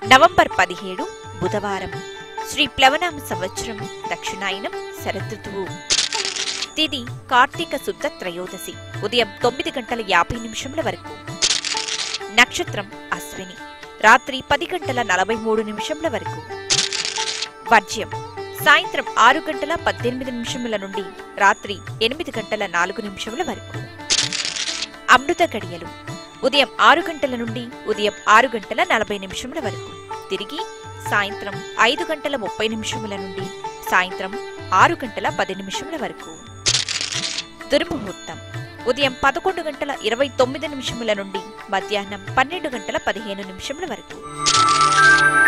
November పదిహేడు బుధవారం శ్రీ ప్లవనామ సంవత్సరం దక్షిణాయనం శరదృతువు తిది కార్తీక శుద్ధ త్రయోదశి ఉదయం తొమ్మిది గంటల యాభై నిమిషముల వరకు నక్షత్రం అశ్విని రాత్రి పది గంటల నలభై మూడు నిమిషముల వరకు వర్జ్యం సాయంత్రం ఆరు గంటల పద్దెనిమిది నిమిషముల నుండి రాత్రి ఎనిమిది గంటల నాలుగు నిమిషముల వరకు అమృత గడియలు ఉదయం ఆరు గంటల నుండి ఉదయం ఆరు గంటల నలభై నిమిషముల వరకు తిరిగి సాయంత్రం ఐదు గంటల ముప్పై నిమిషముల నుండి సాయంత్రం ఆరు గంటల పది నిమిషముల వరకు దుర్ముహూర్తం ఉదయం పదకొండు గంటల ఇరవై తొమ్మిది నిమిషముల నుండి మధ్యాహ్నం పన్నెండు గంటల పదిహేను నిమిషముల వరకు